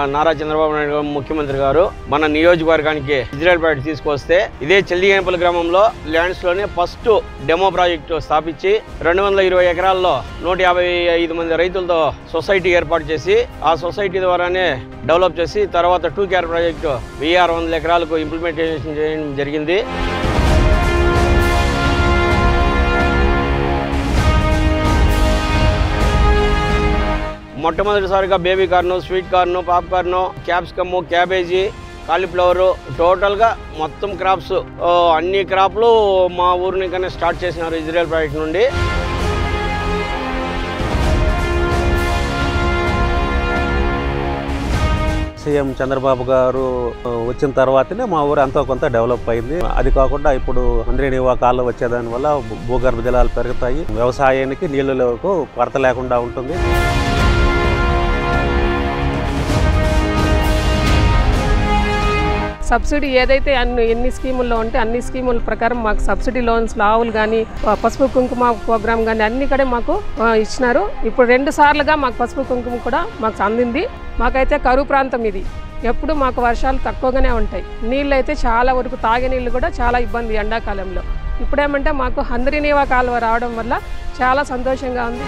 నారా చంద్రబాబు నాయుడు గారు ముఖ్యమంత్రి గారు మన నియోజకవర్గానికి ఇజ్రాయల్పేట తీసుకొస్తే ఇదే చెల్లిగేనపల్లి గ్రామంలో ల్యాండ్స్ లోనే ఫస్ట్ డెమో ప్రాజెక్టు స్థాపించి రెండు వందల ఇరవై ఎకరాల్లో నూట యాభై ఐదు మంది రైతులతో సొసైటీ ఏర్పాటు చేసి ఆ సొసైటీ ద్వారానే డెవలప్ చేసి తర్వాత టూ కేర్ ప్రాజెక్టు వెయ్యి ఆరు వందల ఎకరాలకు ఇంప్లిమెంటేషన్ చేయడం జరిగింది మొట్టమొదటిసారిగా baby corn sweet corn popcorn capsicum cabbage cauliflower టోటల్గా మొత్తం క్రాప్స్ ఆ, అన్ని క్రాప్లు మా ఊరిని కన్నా స్టార్ట్ చేసినారు ఇజ్రాయల్ ప్రాజెక్ట్ నుండి సీఎం చంద్రబాబు గారు ఆ, వచ్చిన తర్వాతనే మా ఊరు ఎంతో కొంత డెవలప్ అయింది అది కాకుండా ఇప్పుడు అంద్రేనివా కాళ్ళు వచ్చేదాని వల్ల భూ- భూగర్భ జలాలు పెరుగుతాయి వ్యవసాయానికి నీళ్ళకు కొరత లేకుండా ఉంటుంది సబ్సిడీ ఏదైతే అన్ని ఎన్ని స్కీముల్లో ఉంటే అన్ని స్కీముల ప్రకారం మాకు సబ్సిడీ లోన్స్ లావులు కానీ పసుపు కుంకుమ ప్రోగ్రామ్ కానీ అన్ని కూడా మాకు ఆ, ఇచ్చినారు ఇప్పుడు రెండు సార్లుగా మాకు పసుపు కుంకుమ కూడా మాకు అందింది మాకైతే కరువు ప్రాంతం ఇది ఎప్పుడు మాకు వర్షాలు తక్కువగానే ఉంటాయి నీళ్ళు అయితే చాలా వరకు తాగే నీళ్ళు కూడా చాలా ఇబ్బంది ఎండాకాలంలో ఇప్పుడేమంటే మాకు హంద్రినీవా కాలువ రావడం వల్ల చాలా సంతోషంగా ఉంది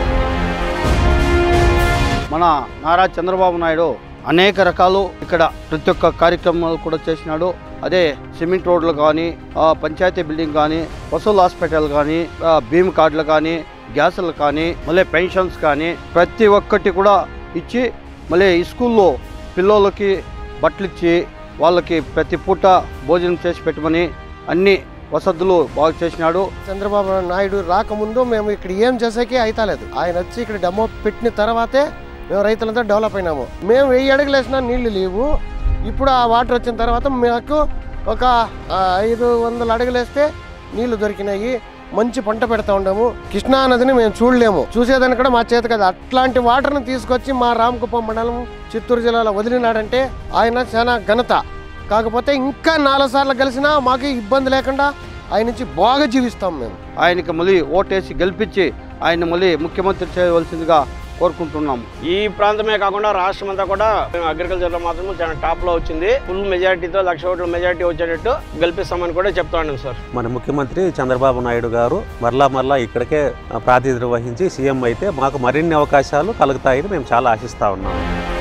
మన నారా చంద్రబాబు నాయుడు అనేక రకాలు ఇక్కడ ప్రతి ఒక్క కార్యక్రమాలు కూడా చేసినాడు అదే సిమెంట్ రోడ్లు కానీ ఆ, పంచాయతీ బిల్డింగ్ కానీ వసూలు హాస్పిటల్ కానీ ఆ, భీమ్ కార్డులు కానీ గ్యాసులు కానీ మళ్ళీ పెన్షన్స్ కానీ ప్రతి ఒక్కటి కూడా ఇచ్చి మళ్ళీ ఈ స్కూల్లో పిల్లలకి బట్టలు ఇచ్చి వాళ్ళకి ప్రతి పూట భోజనం చేసి పెట్టమని అన్ని వసతులు బాగు చేసినాడు చంద్రబాబు నాయుడు రాకముందు మేము ఇక్కడ ఏం చేసేకే అయితలేదు ఆయన వచ్చి ఇక్కడ డెమో పెట్టిన తర్వాతే మేము రైతులంతా డెవలప్ అయినాము మేము వెయ్యి అడుగులు వేసినా నీళ్లు లేవు ఇప్పుడు ఆ వాటర్ వచ్చిన తర్వాత మాకు ఒక ఆ, ఐదు వందల అడుగులు వేస్తే నీళ్లు దొరికినాయి మంచి పంట పెడతా ఉండము కృష్ణా నదిని మేము చూడలేము చూసేదానికి కూడా మా చేత కదా అట్లాంటి వాటర్ని తీసుకొచ్చి మా రామకుప్పం మండలం చిత్తూరు జిల్లాలో వదిలినాడంటే ఆయన చాలా ఘనత కాకపోతే ఇంకా నాలుగు సార్లు కలిసినా మాకు ఇబ్బంది లేకుండా ఆయన నుంచి బాగా జీవిస్తాం మేము ఆయనకి మళ్ళీ ఓటేసి గెలిపించి ఆయన మళ్ళీ ముఖ్యమంత్రి చేయవలసిందిగా కోరుకుంటున్నాము ఈ ప్రాంతమే కాకుండా రాష్ట్రం అంతా కూడా అగ్రికల్చర్లో మాత్రం చాలా టాప్లో వచ్చింది ఫుల్ మెజారిటీతో లక్ష ఓట్ల మెజారిటీ వచ్చేటట్టు గెలిపిస్తామని కూడా చెప్తా ఉన్నాం సార్ మన ముఖ్యమంత్రి చంద్రబాబు నాయుడు గారు మరలా మరలా ఇక్కడికే ఆ, ప్రాతినిధ్యం వహించి సీఎం అయితే మాకు మరిన్ని అవకాశాలు కలుగుతాయని మేము చాలా ఆశిస్తా ఉన్నాము